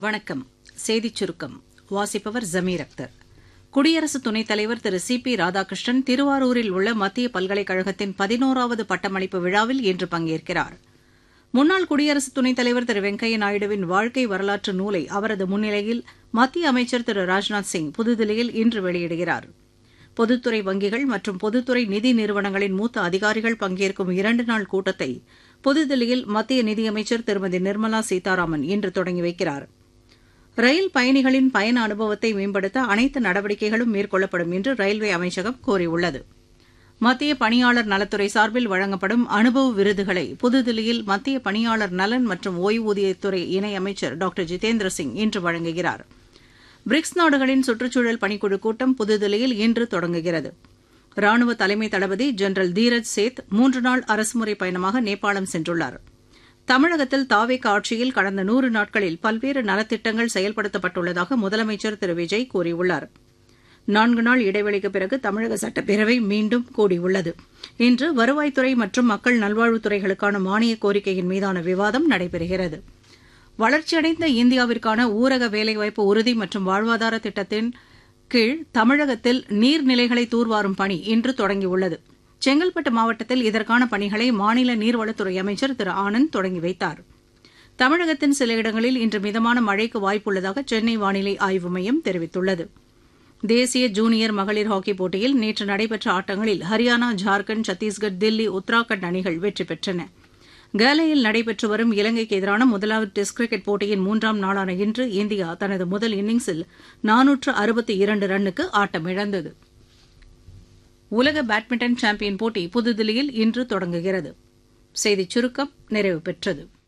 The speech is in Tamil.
வணக்கம் செய்திச் சுருக்கம் வாசிப்பவர் ஜமீர் அக்தர் குடியரசு துணைத் தலைவர் திரு சி பி ராதாகிருஷ்ணன் திருவாரூரில் உள்ள மத்திய பல்கலைக்கழகத்தின் பதினோராவது பட்டமளிப்பு விழாவில் இன்று பங்கேற்கிறார் முன்னாள் குடியரசு துணைத் தலைவர் திரு வெங்கையா நாயுடுவின் வாழ்க்கை வரலாற்று நூலை அவரது முன்னிலையில் மத்திய அமைச்சர் திரு ராஜ்நாத் சிங் புதுதில்லியில் இன்று வெளியிடுகிறார் பொதுத்துறை வங்கிகள் மற்றும் பொதுத்துறை நிதி நிறுவனங்களின் மூத்த அதிகாரிகள் பங்கேற்கும் இரண்டு நாள் கூட்டத்தை புதுதில்லியில் மத்திய நிதியமைச்சர் திருமதி நிர்மலா சீதாராமன் இன்று தொடங்கி வைக்கிறார் ரயில் பயணிகளின் பயண அனுபவத்தை மேம்படுத்த அனைத்து நடவடிக்கைகளும் மேற்கொள்ளப்படும் என்று ரயில்வே அமைச்சகம் கூறியுள்ளது மத்திய பணியாளர் நலத்துறை சார்பில் வழங்கப்படும் அனுபவ விருதுகளை புதுதில்லியில் மத்திய பணியாளர் நலன் மற்றும் ஓய்வூதியத்துறை இணையமைச்சர் டாக்டர் ஜிதேந்திர சிங் இன்று வழங்குகிறார் பிரிக்ஸ் நாடுகளின் சுற்றுச்சூழல் பணிக்குழு கூட்டம் புதுதில்லியில் இன்று தொடங்குகிறது ராணுவ தலைமை தளபதி ஜெனரல் தீரஜ் சேத் மூன்று நாள் அரசுமுறை பயணமாக நேபாளம் சென்றுள்ளார் தமிழகத்தில் தாவேக ஆட்சியில் கடந்த நூறு நாட்களில் பல்வேறு நலத்திட்டங்கள் செயல்படுத்தப்பட்டுள்ளதாக முதலமைச்சர் திரு விஜய் கூறியுள்ளார் நான்கு நாள் இடைவெளிக்குப் பிறகு தமிழக சட்டப்பேரவை மீண்டும் கூடியுள்ளது இன்று வருவாய்த்துறை மற்றும் மக்கள் நல்வாழ்வுத்துறைகளுக்கான மானிய கோரிக்கையின் மீதான விவாதம் நடைபெறுகிறது வளர்ச்சியடைந்த இந்தியாவிற்கான ஊரக வேலைவாய்ப்பு உறுதி மற்றும் வாழ்வாதார திட்டத்தின் கீழ் தமிழகத்தில் நீர்நிலைகளை தூர்வாரும் பணி இன்று தொடங்கியுள்ளது செங்கல்பட்டு மாவட்டத்தில் இதற்கான பணிகளை மாநில நீர்வளத்துறை அமைச்சர் திரு ஆனந்த் தொடங்கி வைத்தார் தமிழகத்தின் சில இடங்களில் இன்று மிதமான மழைக்கு வாய்ப்புள்ளதாக சென்னை வானிலை ஆய்வு மையம் தெரிவித்துள்ளது தேசிய ஜூனியர் மகளிர் ஹாக்கிப் போட்டியில் நேற்று நடைபெற்ற ஆட்டங்களில் ஹரியானா ஜார்க்கண்ட் சத்தீஸ்கர் தில்லி உத்தராகண்ட் அணிகள் வெற்றி பெற்றன கேலையில் நடைபெற்று வரும் இலங்கைக்கு எதிரான முதலாவது டெஸ்ட் கிரிக்கெட் போட்டியின் மூன்றாம் நாளான இன்று இந்தியா தனது முதல் இன்னிங்ஸில் நானூற்று அறுபத்தி இரண்டு ரன்னுக்கு ஆட்டமிழந்தது உலக பேட்மிண்டன் சாம்பியன் போட்டி புதுதில்லியில் இன்று தொடங்குகிறது செய்திச் சுருக்கம் நிறைவு பெற்றது